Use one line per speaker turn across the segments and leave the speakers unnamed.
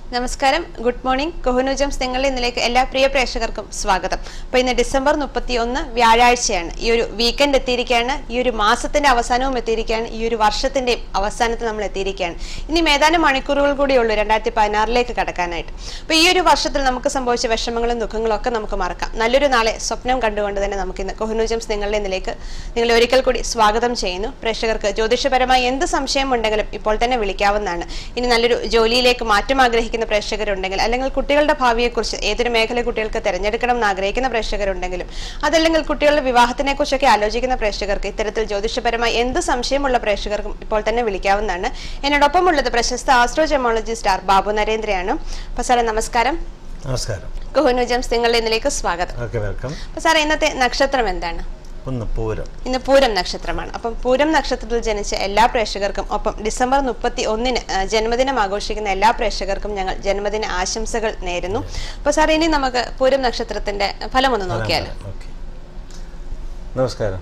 നമസ്കാരം good morning കൊഹനൂജംസ് നിങ്ങളുടെ ഇന്നിലേക്ക് എല്ലാ പ്രിയ പ്രേക്ഷകർക്കും സ്വാഗതം അപ്പോൾ ഇന്ന് ഡിസംബർ മുപ്പത്തി ഒന്ന് വ്യാഴാഴ്ചയാണ് ഈ ഒരു വീക്കെൻഡ് എത്തിയിരിക്കുകയാണ് ഈ ഒരു മാസത്തിന്റെ അവസാനവും എത്തിയിരിക്കുകയാണ് ഈ ഒരു വർഷത്തിന്റെയും അവസാനത്തിൽ നമ്മൾ എത്തിയിരിക്കുകയാണ് ഇനി ഏതാനും മണിക്കൂറുകൾ കൂടിയുള്ളൂ രണ്ടായിരത്തി പതിനാറിലേക്ക് കടക്കാനായിട്ട് അപ്പോൾ ഈ ഒരു വർഷത്തിൽ നമുക്ക് സംഭവിച്ച വിഷമങ്ങളും ദുഃഖങ്ങളും ഒക്കെ നമുക്ക് മറക്കാം നല്ലൊരു നാളെ സ്വപ്നം കണ്ടുകൊണ്ട് തന്നെ നമുക്ക് ഇന്ന് കൊഹനൂജംസ് നിങ്ങളുടെ ഇന്നിലേക്ക് നിങ്ങളെ ഒരിക്കൽ കൂടി സ്വാഗതം ചെയ്യുന്നു പ്രേക്ഷകർക്ക് ജ്യോതിഷപരമായി എന്ത് സംശയം ഉണ്ടെങ്കിലും ഇപ്പോൾ തന്നെ വിളിക്കാവുന്നതാണ് ഇനി നല്ലൊരു ജോലിയിലേക്ക് മാറ്റം ആഗ്രഹിക്കുന്ന പ്രേക്ഷകരുണ്ടെങ്കിൽ അല്ലെങ്കിൽ കുട്ടികളുടെ ഭാവിയെക്കുറിച്ച് ഏതൊരു മേഖല കുട്ടികൾക്ക് തിരഞ്ഞെടുക്കണം എന്ന് ആഗ്രഹിക്കുന്ന പ്രേക്ഷകരുണ്ടെങ്കിലും അതല്ലെങ്കിൽ കുട്ടികളുടെ വിവാഹത്തിനെ കുറിച്ചൊക്കെ ആലോചിക്കുന്ന പ്രേക്ഷകർക്ക് ഇത്തരത്തിൽ ജ്യോതിഷപരമായി എന്ത് സംശയമുള്ള പ്രേക്ഷകർക്കും ഇപ്പോൾ തന്നെ വിളിക്കാവുന്നതാണ് എന്നോടൊപ്പം ഉള്ളത് പ്രശസ്ത ആസ്ട്രോജെമോളജിസ്റ്റ് ആർ ബാബു നരേന്ദ്രയാണ് അപ്പൊ സാറേ നമസ്കാരം
നമസ്കാരം
കുഹുനു ജംസ് നിങ്ങളുടെ ഇന്നിലേക്ക് സ്വാഗതം
ഓക്കെ വെൽക്കം
അപ്പൊ സാറേ ഇന്നത്തെ നക്ഷത്രം എന്താണ്
ഒന്ന് പൂരം
ഇന്ന് പൂരം നക്ഷത്രമാണ് അപ്പം പൂരം നക്ഷത്രത്തിൽ ജനിച്ച എല്ലാ പ്രേക്ഷകർക്കും ഒപ്പം ഡിസംബർ മുപ്പത്തി ഒന്നിന് ആ, ജന്മദിനം ആഘോഷിക്കുന്ന എല്ലാ പ്രേക്ഷകർക്കും ഞങ്ങൾ ജന്മദിന ആശംസകൾ നേരുന്നു അപ്പൊ സാർ ഇനി നമുക്ക് പൂരം നക്ഷത്രത്തിന്റെ ഫലം ഒന്ന് നോക്കിയാലോ
ഓക്കെ നമസ്കാരം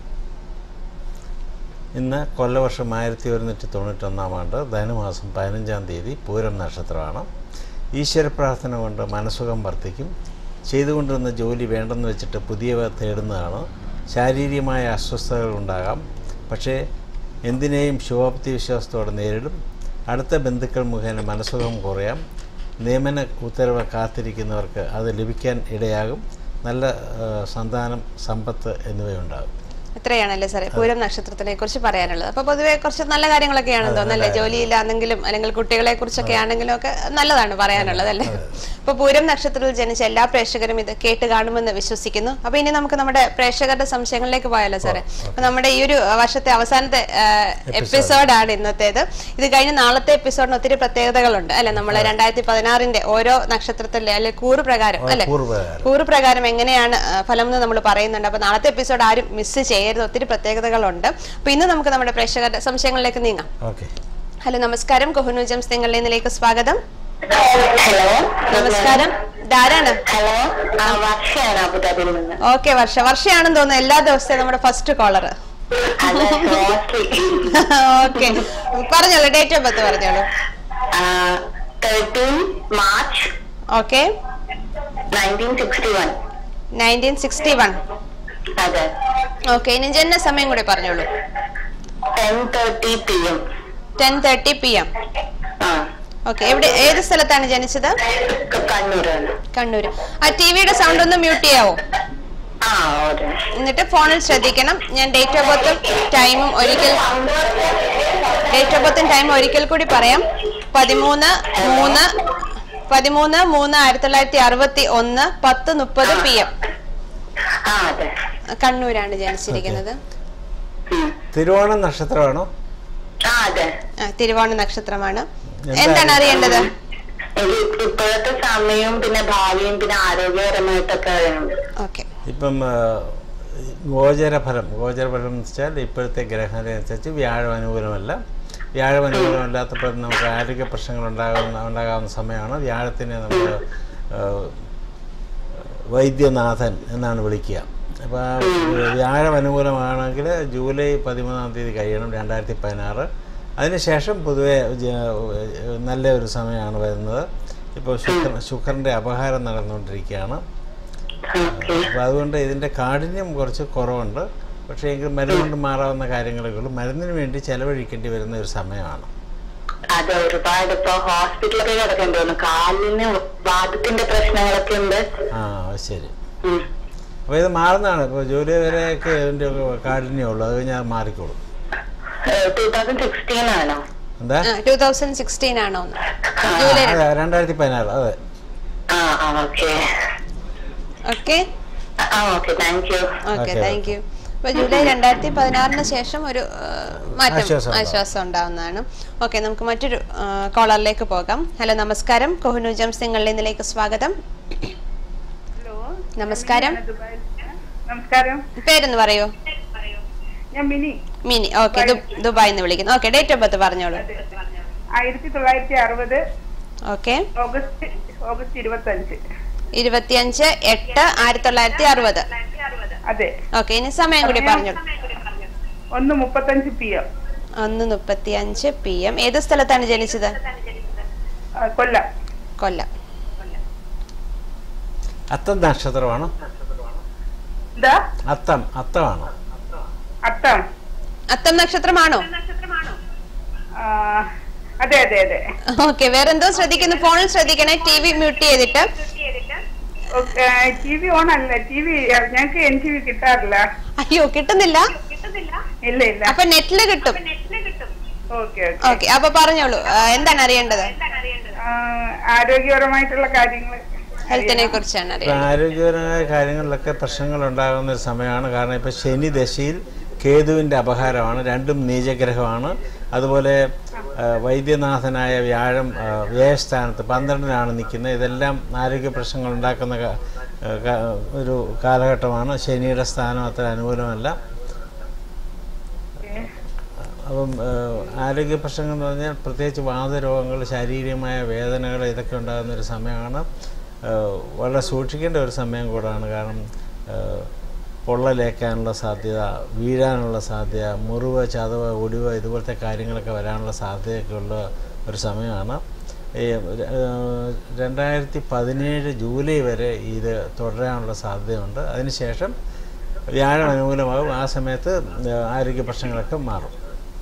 ഇന്ന് കൊല്ലവർഷം ആയിരത്തി ഒരുന്നൂറ്റി തൊണ്ണൂറ്റൊന്നാം ആണ്ട് ധനുമാസം പതിനഞ്ചാം തീയതി പൂരം നക്ഷത്രമാണ് ഈശ്വര പ്രാർത്ഥന കൊണ്ട് മനസ്സുഖം വർദ്ധിക്കും ചെയ്തുകൊണ്ടിരുന്ന ജോലി വേണ്ടെന്ന് വെച്ചിട്ട് പുതിയവ തേടുന്നതാണ് ശാരീരികമായ അസ്വസ്ഥതകൾ ഉണ്ടാകാം പക്ഷേ എന്തിനേയും ശുഭാപ്തി വിശ്വാസത്തോടെ നേരിടും അടുത്ത ബന്ധുക്കൾ മുഖേന മനസ്സുഖം കുറയാം നിയമന ഉത്തരവ് കാത്തിരിക്കുന്നവർക്ക് അത് ലഭിക്കാൻ ഇടയാകും നല്ല ആ, സന്താനം സമ്പത്ത് എന്നിവയുണ്ടാകും
ഇത്രയാണല്ലേ സാറേ പൂരം നക്ഷത്രത്തിനെ കുറിച്ച് പറയാനുള്ളത് അപ്പൊ പൊതുവെ കുറച്ച് നല്ല കാര്യങ്ങളൊക്കെയാണെന്ന് തോന്നുന്നല്ലേ ജോലിയില്ലാന്നെങ്കിലും അല്ലെങ്കിൽ കുട്ടികളെ കുറിച്ചൊക്കെ ആണെങ്കിലും ഒക്കെ നല്ലതാണ് പറയാനുള്ളത് അല്ലേ അപ്പൊ പൂരം നക്ഷത്രത്തിൽ ജനിച്ച എല്ലാ പ്രേക്ഷകരും ഇത് കേട്ട് കാണുമെന്ന് വിശ്വസിക്കുന്നു അപ്പൊ ഇനി നമുക്ക് നമ്മുടെ പ്രേക്ഷകരുടെ സംശയങ്ങളിലേക്ക് പോയാലോ സാറേ അപ്പൊ നമ്മുടെ ഈ ഒരു വർഷത്തെ അവസാനത്തെ എപ്പിസോഡാണ് ഇന്നത്തേത് ഇത് കഴിഞ്ഞ് നാളത്തെ എപ്പിസോഡിന് ഒത്തിരി പ്രത്യേകതകളുണ്ട് അല്ലെ നമ്മളെ രണ്ടായിരത്തി പതിനാറിന്റെ ഓരോ നക്ഷത്രത്തിലെ അല്ലെ കൂറ് പ്രകാരം അല്ലെ
പൂർവ്വകാലം
കൂറ് പ്രകാരം എങ്ങനെയാണ് ആ, ഫലം എന്ന് നമ്മൾ പറയുന്നുണ്ട് അപ്പൊ നാളത്തെ എപ്പിസോഡ് ആരും മിസ് ചെയ്യരുത് ഒത്തിരി പ്രത്യേകതകളുണ്ട് അപ്പൊ ഇന്ന് നമുക്ക് നമ്മുടെ പ്രേക്ഷകരുടെ സംശയങ്ങളിലേക്ക് നീങ്ങാം
ഓക്കെ
ഹലോ നമസ്കാരം കൊഹനു ജംസ് നിങ്ങളുടെ ഇന്നിലേക്ക് സ്വാഗതം
ഹലോ
നമസ്കാരം ധാരാണ്
ഹലോ ആ വർഷയാണ് അബുദാബിയിൽ നിന്ന്
ഓക്കെ വർഷ വർഷയാണെന്ന് തോന്നുന്നു എല്ലാ ദിവസവും നമ്മുടെ ഫസ്റ്റ് കോളർ
അത് മോസ്റ്റ്ലി
ഓക്കെ പറഞ്ഞോളൂ ഡേറ്റ് ഓഫ് ബർത്ത് പറഞ്ഞോളൂ
thirteen March
okay
nineteen sixty one
nineteen sixty one
അതെ
ഓക്കെ ഇനി ജനന സമയം കൂടി പറഞ്ഞോളൂ
ten thirty P M
ten thirty P M
ആ
ഓക്കെ എവിടെ ഏത് സ്ഥലത്താണ് ജനിച്ചത്
ക- കണ്ണൂരാണ്
കണ്ണൂര് ആ ടി വിയുടെ സൗണ്ട് ഒന്ന് മ്യൂട്ട് ചെയ്യാവോ
ആ അതെ
എന്നിട്ട് ഫോണിൽ ശ്രദ്ധിക്കണം ഞാൻ ഡേറ്റ് ഓഫ് ബർത്തും ടൈമും ഒരിക്കൽ ഡേറ്റ് ഓഫ് ബർത്തും ടൈമും ഒരിക്കൽ കൂടി പറയാം പതിമൂന്ന് മൂന്ന് പതിമൂന്ന് മൂന്ന് ആയിരത്തി തൊള്ളായിരത്തി അറുപത്തി ഒന്ന് പത്ത് മുപ്പത് പി എം
ആ അതെ
കണ്ണൂരാണ് ജനിച്ചിരിക്കുന്നത്
ഉം.
തിരുവോണം നക്ഷത്രമാണോ
ആ അതെ
ആ, തിരുവോണ നക്ഷത്രമാണ്
എന്താ
എന്താണ് അറിയേണ്ടത്
എനിക്ക് ഇപ്പോഴത്തെ സമയവും പിന്നെ ഭാവിയും പിന്നെ ആരോഗ്യപരമായിട്ടൊക്കെ അറിയണം
ഓക്കെ
ഇപ്പം ആ, ഗോചരഫലം ഗോചരഫലം എന്ന് വെച്ചാൽ ഇപ്പോഴത്തെ ഗ്രഹനില അനുസരിച്ച് വ്യാഴം അനുകൂലമല്ല വ്യാഴം അനുകൂലമല്ലാത്തപ്പോൾ നമുക്ക് ആരോഗ്യ പ്രശ്നങ്ങൾ ഉണ്ടാകുന്ന ഉണ്ടാകാവുന്ന സമയമാണ് വ്യാഴത്തിനെ നമ്മൾ ആ, വൈദ്യനാഥൻ എന്നാണ് വിളിക്കുക അപ്പോൾ ആ വ്യാഴം അനുകൂലമാണെങ്കിൽ ജൂലൈ പതിമൂന്നാം തീയതി കഴിയണം രണ്ടായിരത്തി പതിനാറ് അതിനുശേഷം പൊതുവെ ജ- നല്ല ഒരു സമയമാണ് വരുന്നത് ഇപ്പോൾ ശുക്രൻ ശുക്രൻ്റെ അപഹാരം നടന്നുകൊണ്ടിരിക്കുകയാണ്
ഓക്കെ
അപ്പോൾ അതുകൊണ്ട് ഇതിൻ്റെ കാഠിന്യം കുറച്ച് കുറവുണ്ട് പക്ഷേ എങ്കിൽ മരുന്ന് കൊണ്ട് മാറാവുന്ന കാര്യങ്ങളൊക്കെ ഉള്ളൂ മരുന്നിന് വേണ്ടി ചെലവഴിക്കേണ്ടി വരുന്ന ഒരു സമയമാണ്
അതെ ഒരുപാട് ഇപ്പൊ ഹോസ്പിറ്റലൊക്കെ കിടക്കേണ്ടി വന്നു കാലിന് വാദത്തിന്റെ പ്രശ്നങ്ങളൊക്കെ ഉണ്ട്
ആ അത് ശരി
ഉം.
അപ്പോൾ ഇത് മാറുന്നതാണ് ഇപ്പോൾ ജൂലൈ വരെയൊക്കെ ഇതിൻ്റെ കാഠിന്യമേ ഉള്ളൂ അത് കഴിഞ്ഞാൽ മാറിക്കോളും
ടൂ തൗസൻഡ് സിക്സ്റ്റീൻ ആണോ
എന്താ
ടൂ തൗസൻഡ് സിക്സ്റ്റീൻ ആണോ ഒന്ന്?
ആ,
ജൂലൈ
അതെ രണ്ടായിരത്തി പതിനാറ് അതെ
ആ ആ ഓക്കെ
ഓക്കെ
ആ okay thank you
okay
Okay,
thank you അപ്പൊ ജൂലൈ രണ്ടായിരത്തി പതിനാറിന് ശേഷം ഒരു ആ, മാറ്റം
ആശ്വാസം ഉണ്ടാവും.
ആശ്വാസം ഉണ്ടാവുന്നതാണ് ഓക്കെ നമുക്ക് മറ്റൊരു കോളറിലേക്ക് പോകാം ഹലോ നമസ്കാരം കൊഹനു ജംസ് നിങ്ങളുടെ ഇന്നിലേക്ക് സ്വാഗതം
ഹലോ
നമസ്കാരം
ഞാൻ ദുബായിൽ നിന്ന്. നമസ്കാരം
പേരെന്ന് പറയൂ
ഞാൻ മിനി
മിനി ഓക്കെ ദുബായിൽ നിന്ന് വിളിക്കുന്നു ഓക്കെ ഡേറ്റ് ഓഫ് ബർത്ത് പറഞ്ഞോളൂ
ആയിരത്തി തൊള്ളായിരത്തി അറുപത്
ഓക്കെ
ഓഗസ്റ്റ് ഓഗസ്റ്റ് ഇരുപത്തി അഞ്ച്
ഇരുപത്തിയഞ്ച് എട്ട് ആയിരത്തി തൊള്ളായിരത്തി അറുപത്
അതെ
ഓക്കെ ഇനി സമയം കൂടി പറഞ്ഞോളൂ
ഒന്ന് മുപ്പത്തഞ്ച് പി എം
ഒന്ന് മുപ്പത്തി അഞ്ച് പി എം ഏത് സ്ഥലത്താണ് ജനിച്ചത്
കൊല്ലം
കൊല്ലം
അത്തം നക്ഷത്രമാണോ
എന്താ
അത്തം അത്തമാണോ
അത്തം
അത്തം നക്ഷത്രമാണോ
ആ, അതെ അതെ അതെ
ഓക്കെ വേറെന്തോ ശ്രദ്ധിക്കുന്നു ഫോണിൽ ശ്രദ്ധിക്കണേ ടി വി മ്യൂട്ട് ചെയ്തിട്ട്
ടി വി ഓൺ അല്ല ടി വി ഞങ്ങൾക്ക് എൻ ടി വി കിട്ടാറില്ല
അയ്യോ കിട്ടുന്നില്ല
ഇല്ല ഇല്ല
അപ്പൊ നെറ്റില് കിട്ടും
ഓക്കെ ഓക്കെ
ഓക്കെ അപ്പൊ പറഞ്ഞോളൂ ആ, എന്താണ് അറിയേണ്ടത്
ആ, ആരോഗ്യപരമായിട്ടുള്ള കാര്യങ്ങൾ
ഹെൽത്തിനെ കുറിച്ചാണ്
ഇപ്പം
അറിയേണ്ടത്
ആരോഗ്യപരമായ കാര്യങ്ങളിലൊക്കെ പ്രശ്നങ്ങൾ ഉണ്ടാകുന്ന ഒരു സമയമാണ് കാരണം ഇപ്പോൾ ശനി ദശയിൽ കേതുവിൻ്റെ അപഹാരമാണ് രണ്ടും നീചഗ്രഹമാണ് അതുപോലെ ആ, വൈദ്യനാഥനായ വ്യാഴം ആ, വ്യയസ്ഥാനത്ത് പന്ത്രണ്ടിനാണ് നിൽക്കുന്നത് ഇതെല്ലാം ആരോഗ്യ പ്രശ്നങ്ങൾ ഉണ്ടാക്കുന്ന ക- ക- ഒരു കാലഘട്ടമാണ് ശനിയുടെ സ്ഥാനം അത്ര അനുകൂലമല്ല അപ്പം ഏഹ്, ആരോഗ്യ പ്രശ്നങ്ങൾ എന്ന് പറഞ്ഞാൽ പ്രത്യേകിച്ച് വാതരോഗങ്ങൾ ശാരീരികമായ വേദനകൾ ഇതൊക്കെ ഉണ്ടാകുന്ന ഒരു സമയമാണ് ഏഹ്, വളരെ സൂക്ഷിക്കേണ്ട ഒരു സമയം കൂടാണ് കാരണം ഏഹ്, പൊള്ളലേക്കാനുള്ള സാധ്യത വീഴാനുള്ള സാധ്യത മുറിവ് ചതവ് ഒടിവ് ഇതുപോലത്തെ കാര്യങ്ങളൊക്കെ വരാനുള്ള സാധ്യതയൊക്കെ ഉള്ള ഒരു സമയമാണ് ഈ ഏഹ്, രണ്ടായിരത്തി പതിനേഴ് ജൂലൈ വരെ ഇത് തുടരാനുള്ള സാധ്യതയുണ്ട് അതിനുശേഷം വ്യാഴം അനുകൂലമാകും ആ സമയത്ത് ഏഹ്, ആരോഗ്യ പ്രശ്നങ്ങളൊക്കെ മാറും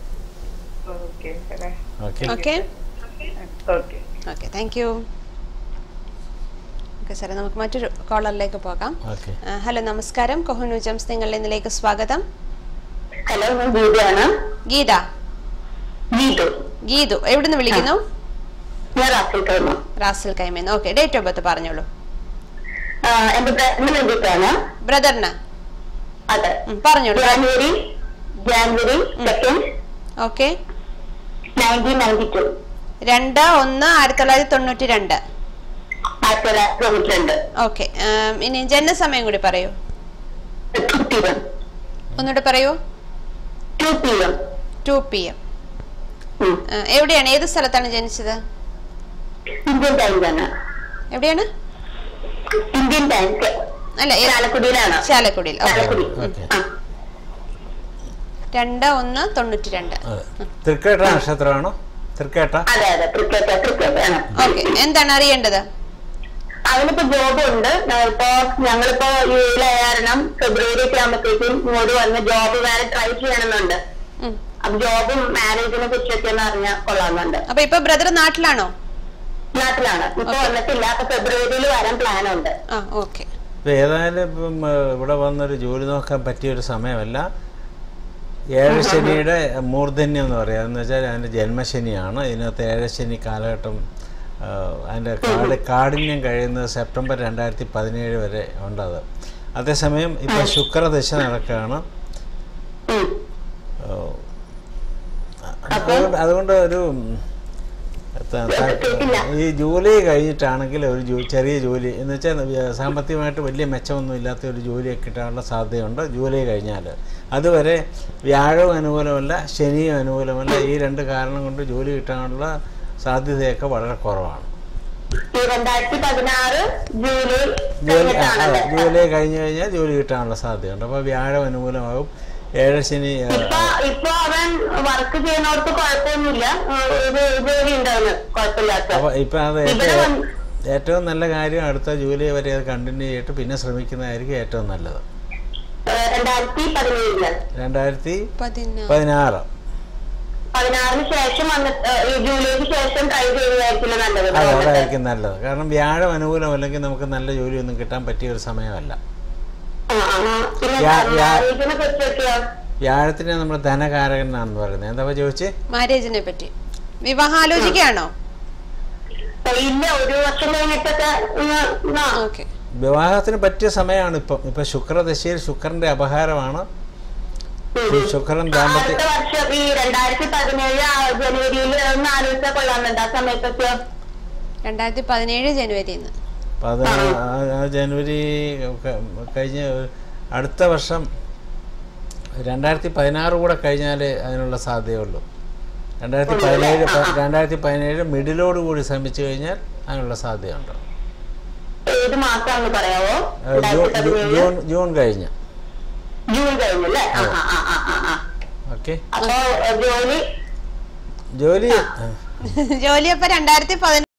ഓക്കെ സാറേ
okay
okay
okay
okay thank you okay സാറേ നമുക്ക് മറ്റൊരു കോളറിലേക്ക് പോകാം
ഓക്കെ
ആ, ഹലോ നമസ്കാരം കൊഹനു ജംസ് നിങ്ങളുടെ ഇന്നിലേക്ക് സ്വാഗതം
ഹലോ ഞാൻ ഗീതയാണ്
ഗീത
ഗീതു
ഗീതു എവിടുന്ന് വിളിക്കുന്നു
ഞാൻ റാഫിൽ കഴിഞ്ഞു
റാസൽ കൈമേന്ന് ഓക്കെ ഡേറ്റ് ഓഫ് ബർത്ത് പറഞ്ഞോളൂ
എന്റെ ബ്രദറിന് വേണ്ടിയിട്ടാണ്
ബ്രദറിന്
അതെ
ഉം, പറഞ്ഞോളൂ
January January second
okay
nineteen ninety two
രണ്ട് ഒന്ന് ആയിരത്തി തൊള്ളായിരത്തി തൊണ്ണൂറ്റി രണ്ട്
ആയിരത്തി തൊള്ളായിരത്തി തൊണ്ണൂറ്റി രണ്ട്
ഓക്കെ ഇനി ജനനസമയം കൂടി പറയൂ
ടു പി എം
ഒന്നുകൂടെ പറയൂ
two P M
two P M എവിടെയാണ് ഏത് സ്ഥലത്താണ് ജനിച്ചത്
ഇന്ത്യൻ ടൈം തന്നെ
എവിടെയാണ്
ഇന്ത്യൻ ടൈം
അല്ല ഏത്-
ചാലക്കുടിയിലാണ്
ചാലക്കുടിയിൽ ഓക്കെ
ചാലക്കുടി
ഓക്കെ
ആ
രണ്ട് ഒന്ന് തൊണ്ണൂറ്റി രണ്ട്
അതെ തൃക്കേട്ട നക്ഷത്രമാണോ തൃക്കേട്ട
അതെ അതെ ക്രിക്കറ്റ് ക്രിക്കറ്റ് ആണ്
ഓക്കെ എന്താണ് അറിയേണ്ടത്
അവനിപ്പോ ജോബ് ഉണ്ട് ഇപ്പൊ ഞങ്ങളിപ്പോ യു എയിലായ കാരണം ഫെബ്രുവരി ഒക്കെ ആകുമ്പോഴത്തേക്കും ഇങ്ങോട്ട് വന്ന് ജോബ് വേറെ ട്രൈ ചെയ്യണമെന്നുണ്ട്
ഉം.
അപ്പൊ ജോബും മാരേജിനെ കുറിച്ചൊക്കെ ഒന്ന് അറിഞ്ഞാൽ കൊള്ളാമെന്നുണ്ട്
അപ്പൊ ഇപ്പൊ ബ്രദർ നാട്ടിലാണോ
നാട്ടിലാണ് ഇപ്പൊ വന്നിട്ടില്ല അപ്പൊ ഫെബ്രുവരിയിൽ വരാൻ പ്ലാൻ ഉണ്ട്
ആ ഓക്കെ
ഇപ്പം ഏതായാലും ഇപ്പം ഏഹ്, ഇവിടെ വന്നൊരു ജോലി നോക്കാൻ പറ്റിയ ഒരു സമയമല്ല ഏഴശനിയുടെ മൂർധന്യം എന്ന് പറയുക എന്ന് വെച്ചാൽ അതിൻ്റെ ജന്മശനിയാണ് ഇതിനകത്ത് ഏഴശനി കാലഘട്ടം ഏഹ്, അതിൻ്റെ കാട് കാഠിന്യം കഴിയുന്നത് സെപ്റ്റംബർ രണ്ടായിരത്തി പതിനേഴ് വരെ ഉണ്ടത് അതേസമയം ഇപ്പോൾ ശുക്രദശ നടക്കുകയാണ്
ഉം.
ഏഹ്, അതുകൊണ്ട് അതുകൊണ്ട് ഒരു ഉം, ത- ത- ഈ ജോലി കഴിഞ്ഞിട്ടാണെങ്കിൽ ഒരു ജോ ചെറിയ ജോലി എന്ന് വെച്ചാൽ വ്യ- സാമ്പത്തികമായിട്ട് വലിയ മെച്ചമൊന്നും ഇല്ലാത്ത ഒരു ജോലിയൊക്കെ കിട്ടാനുള്ള സാധ്യതയുണ്ട് ജോലി കഴിഞ്ഞാൽ അതുവരെ വ്യാഴവും അനുകൂലമല്ല ശനിയും അനുകൂലമല്ല ഈ രണ്ട് കാരണം കൊണ്ട് ജോലി കിട്ടാനുള്ള സാധ്യതയൊക്കെ വളരെ കുറവാണ്
ഈ രണ്ടായിരത്തി പതിനാറ് ജൂലൈ
ജോലി ആ, ആ,
കഴിഞ്ഞിട്ടാണല്ലേ
ജോലി കഴിഞ്ഞ് കഴിഞ്ഞാൽ ജോലി കിട്ടാനുള്ള സാധ്യതയുണ്ട് അപ്പോൾ വ്യാഴം അനുകൂലമാകും ഏഴ് ശനി ആ,
ഇപ്പൊ ഇപ്പൊ അവൻ വർക്ക് ചെയ്യുന്നവർക്ക് കുഴപ്പമൊന്നുമില്ല ഒരു ജോലി ഉണ്ടാവുന്നു കുഴപ്പമില്ലാത്ത
അപ്പോൾ ഇപ്പം അത്
ഇവിടെ
ഏറ്റവും
വന്ന്
ഏറ്റവും നല്ല കാര്യം അടുത്ത ജൂലൈ വരെ അത് കണ്ടിന്യൂ ചെയ്തിട്ട് പിന്നെ ശ്രമിക്കുന്നതായിരിക്കും ഏറ്റവും നല്ലത്
ഏഹ് രണ്ടായിരത്തി പതിനേഴില്
രണ്ടായിരത്തി
പതിനാറ്
പതിനാറ്
പതിനാറിന് ശേഷം വന്നിട്ട് ഏഹ് ഈ ജൂലൈക്ക് ശേഷം ട്രൈ ചെയ്യുന്നതായിരിക്കില്ല നല്ലത്
അതെ
ഇവിടെ വന്നിട്ട്.
അതായിരിക്കും നല്ലത് കാരണം വ്യാഴം അനുകൂലമല്ലെങ്കിൽ നമുക്ക് നല്ല ജോലിയൊന്നും കിട്ടാൻ പറ്റിയ ഒരു സമയമല്ല
ആ, ആ, ആ. പിന്നെ
യാ- യാ-
മാരേജിനെ കുറിച്ചൊക്കെയോ
വ്യാഴത്തിനെ നമ്മൾ ധനകാരകൻ എന്നാണ് പറയുന്നത് എന്താ ചോദിച്ചേ
മാരേജിനെ പറ്റി വിവാഹാലോചിക്കുകയാണോ
ഇല്ല ഒരു വർഷം കഴിഞ്ഞിട്ടൊക്കെ ഒന്ന് ആ.
ഓക്കെ
വിവാഹത്തിന് പറ്റിയ സമയമാണ് ഇപ്പം ഇപ്പം ശുക്രദശയിൽ ശുക്രന്റെ അപഹാരമാണ് ഈ ശുക്രൻ ദാമ്പത്യ
അടുത്ത വർഷം ഈ രണ്ടായിരത്തി പതിനേഴ് ജനുവരിയിൽ ഒന്ന് ആലോചിച്ചാൽ കൊള്ളാമെന്നുണ്ട് ആ സമയത്തൊക്കെ
രണ്ടായിരത്തി പതിനേഴ് ജനുവരിന്ന്
പതി ആ- ആ ജനുവരി ക- കഴിഞ്ഞ് അടുത്ത വർഷം രണ്ടായിരത്തി പതിനാറ് കൂടെ കഴിഞ്ഞാലേ അതിനുള്ള സാധ്യതയുള്ളൂ രണ്ടായിരത്തി പതിനേഴ് രണ്ടായിരത്തി പതിനേഴ് മിഡിലോട് കൂടി ശ്രമിച്ചു കഴിഞ്ഞാൽ അതിനുള്ള സാധ്യതയുണ്ട്
ഏത് മാസമാണെന്ന് പറയാവോ
ഏഹ് ജൂൺ
രണ്ടായിരത്തി
ജൂ-
പതിനേഴ്
ജൂൺ ജൂൺ കഴിഞ്ഞ്
ജൂൺ കഴിഞ്ഞു അല്ലേ ആ ആ ആ ആ ആ ആ
ഓക്കെ
അപ്പൊ ഏഹ്, ജോലി
ജോലി
ജോലി അപ്പൊ രണ്ടായിരത്തി പതിനേഴ്